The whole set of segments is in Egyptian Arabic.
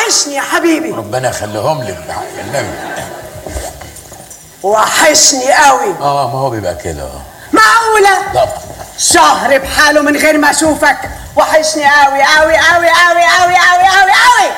وحشني يا حبيبي ربنا يخليهم لك بحق النبي وحشني قوي اه ما هو بيبقى كده اه معقولة لا شهر بحاله من غير ما اشوفك وحشني قوي قوي قوي قوي قوي قوي قوي قوي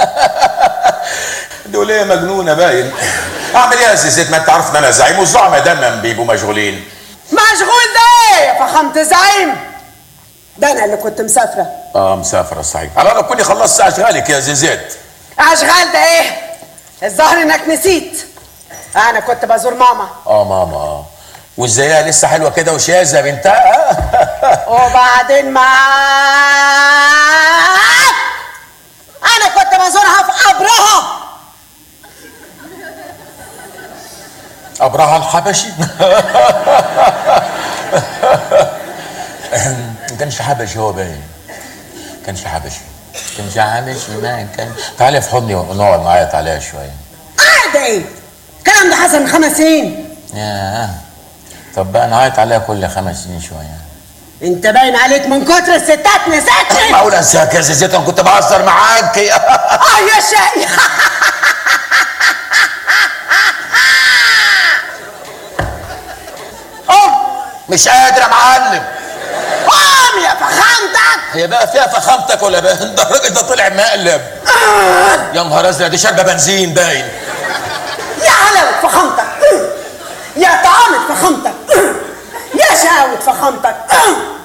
دول ايه مجنونه باين اعمل ايه يا زيزيت ما انت عارف ان انا زعيم والزعماء دايما بيبقوا مشغولين مشغول ده ايه يا فخامة زعيم ده انا اللي كنت مسافرة اه مسافره صحيح على انا كوني خلصت اشغالك يا زيزيت اشغال ده ايه الظاهر انك نسيت انا كنت بزور ماما اه ماما اه وازايها لسه حلوه كده وشاذه بنتها وبعدين ما انا كنت بزورها في قبرها ابرهة الحبشي ما كانش حبشي هو باين كانش حبشي كانش حبشي ما كان تعالي في حضني ونقعد نعيط عليها شويه قاعد ايه الكلام ده حصل من خمس سنين ياه طب بقى نعيط عليها كل خمس سنين شويه انت باين عليك من كتر الستات نسيتني معقول انساك يا زيزيت انا كنت بهزر معاك اه يا شقي مش قادر يا معلم قوم يا فخامتك هي بقى فيها فخامتك ولا بقى ده الراجل ده طلع مقلب يا نهار ازرق دي شاربه بنزين باين يا حلاوة فخامتك يا طعامة فخامتك يا شهوة فخامتك